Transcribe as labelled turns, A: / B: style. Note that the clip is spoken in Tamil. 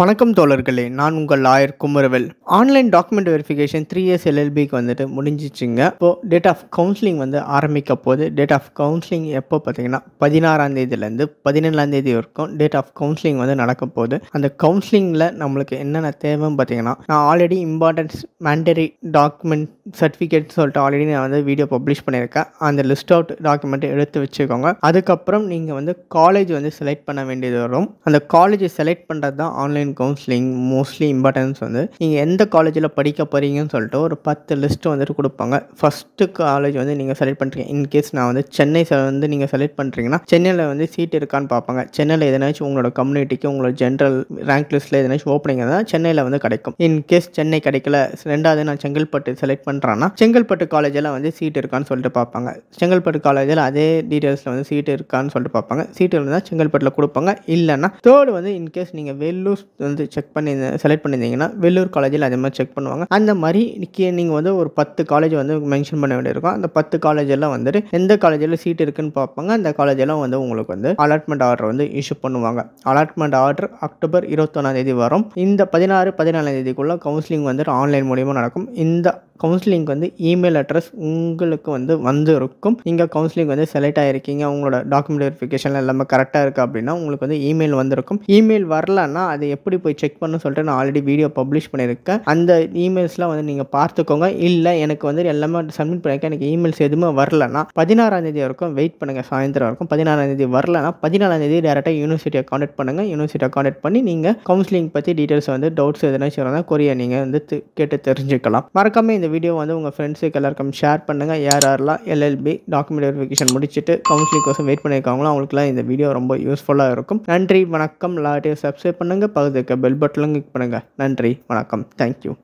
A: வணக்கம் தோழர்களே நான் உங்கள் lawyer Kumaravel online document verification three years எல்எல்பிக்கு வந்துட்டு முடிஞ்சிச்சுங்க இப்போது டேட் ஆஃப் கவுன்சிலிங் வந்து ஆரம்பிக்க போகுது டேட் ஆஃப் கவுன்சிலிங் எப்போ பார்த்தீங்கன்னா பதினாறாம் தேதியிலேருந்து பதினேழாம் தேதி வரைக்கும் டேட் ஆஃப் கவுன்சிலிங் வந்து நடக்க போகுது அந்த கவுன்சிலிங்கில் நம்மளுக்கு என்னென்ன தேவைன்னு பார்த்தீங்கன்னா நான் already importance mandatory document certificate சொல்லிட்டு ஆல்ரெடி நான் வந்து வீடியோ பப்ளிஷ் பண்ணியிருக்கேன் அந்த லிஸ்ட் அவுட் டாக்குமெண்ட் எடுத்து வச்சுக்கோங்க அதுக்கப்புறம் நீங்கள் வந்து காலேஜ் வந்து செலக்ட் பண்ண வேண்டியது வரும் அந்த காலேஜ் செலக்ட் பண்ணுறது தான் ஆன்லைன் கவுன்சிலிங் மோஸ்ட்லி இம்பார்ட்டன்ஸ் வந்து நீங்கள் எந்த காலேஜில் படிக்க போகிறீங்கன்னு சொல்லிட்டு ஒரு பத்து லிஸ்ட் வந்துட்டு கொடுப்பாங்க ஃபஸ்ட்டு காலேஜ் வந்து நீங்கள் செலக்ட் பண்ணுறீங்க இன்கேஸ் நான் வந்து சென்னை se- வந்து நீங்கள் செலக்ட் பண்ணுறீங்கன்னா சென்னையில் வந்து சீட் இருக்கான்னு பார்ப்பாங்க சென்னையில் எதனாச்சும் உங்களோட கம்யூனிட்டிக்கு உங்களோட ஜென்ரல் ரேங்க் லிஸ்ட்டில் எதனாச்சும் ஓப்பனிங் இருந்தால் சென்னையில் வந்து கிடைக்கும் இன்கேஸ் சென்னை கிடைக்கல ரெண்டாவது நான் செங்கல்பட்டு செலக்ட் பண்ணுறேன்னா செங்கல்பட்டு காலேஜில் வந்து சீட் இருக்கான்னு சொல்லிட்டு பார்ப்பாங்க செங்கல்பட்டு காலேஜில் அதே டீட்டெயில்ஸில் வந்து சீட் இருக்கான்னு சொல்லிட்டு பார்ப்பாங்க சீட் இருந்தால் செங்கல்பட்டில் கொடுப்பாங்க இல்லைன்னா தேர்டு வந்து இன்கேஸ் நீங்கள் வெள்ளூர் வந்து செக் பண்ணி செலக்ட் பண்ணியிருந்தீங்கன்னா வெள்ளூர் காலேஜில் அதே மாதிரி செக் பண்ணுவாங்க அந்த மாதிரி நீங்கள் வந்து ஒரு பத்து காலேஜ் வந்து மென்ஷன் பண்ண வேண்டியிருக்கும் அந்த பத்து காலேஜெல்லாம் வந்துட்டு எந்த காலேஜில் சீட் இருக்குன்னு பார்ப்பாங்க அந்த காலேஜெல்லாம் வந்து உங்களுக்கு வந்து அலாட்மெண்ட் ஆர்டர் வந்து இஷ்யூ பண்ணுவாங்க அலாட்மெண்ட் ஆர்டர் அக்டோபர் இருபத்தொன்னாம் தேதி வரும் இந்த பதினாறு பதினாலாம் தேதிக்குள்ளே கவுன்சிலிங் வந்துட்டு ஆன்லைன் மூலியமாக நடக்கும் இந்த கவுன்சிலிங் வந்து இமெயில் அட்ரஸ் உங்களுக்கு வந்து வந்து இருக்கும் நீங்கள் கவுன்சிலிங் வந்து செலக்ட் ஆகிருக்கீங்க உங்களோட டாக்குமெண்ட் வெரிஃபிகேஷன் எல்லாமே கரெக்டாக இருக்குது அப்படின்னா உங்களுக்கு வந்து இமெயில் வந்திருக்கும் இமெயில் வரலன்னா அதை எப்படி போய் செக் பண்ணு சொல்லிட்டு நான் ஆல்ரெடி வீடியோ பப்ளிஷ் பண்ணியிருக்கேன் அந்த இமெயில்ஸ்லாம் வந்து நீங்கள் பார்த்துக்கோங்க இல்லை எனக்கு வந்து எல்லாமே சப்மிட் பண்ணியிருக்கேன் எனக்கு இமெயில்ஸ் எதுவுமே வரலன்னா பதினாறாம் தேதி வரைக்கும் வெயிட் பண்ணுங்கள் சாயந்தரம் வரைக்கும் பதினாறாம் தேதி வரலன்னா பதினாலாம் தேதி டேரெக்டாக யூனிவர்சிட்டியை காண்டாக்ட் பண்ணுங்கள் யூனிவர்சிட்டியை காண்டாக்ட் பண்ணி நீங்கள் கவுன்சிலிங் பற்றி டீட்டெயில்ஸ் வந்து டவுட்ஸ் எதனாச்சும் இருந்தால் கொரியா நீங்கள் வந்து தெ- கேட்டு தெரிஞ்சுக்கலாம் மறக்காம இந்த வீடியோ வந்து உங்கள் ஃப்ரெண்ட்ஸுக்கு எல்லாருக்கும் ஷேர் பண்ணுங்கள் யார் யாரெல்லாம் எல்எல்பி டாக்குமெண்ட் வெரிஃபிகேஷன் முடிச்சுட்டு கவுன்சிலிங் கோசம் வெயிட் பண்ணியிருக்காங்களோ அவங்களுக்குலாம் இந்த வீடியோ ரொம்ப யூஸ்ஃபுல்லாக இருக்கும் நன்றி வணக்கம் எல்லாத்தையும் சப்ஸ்கிரைப் பண்ணுங்கள் பகுதிக்கு பெல் பட்டனும் கிளிக் பண்ணுங்கள் நன்றி வணக்கம் தேங்க்யூ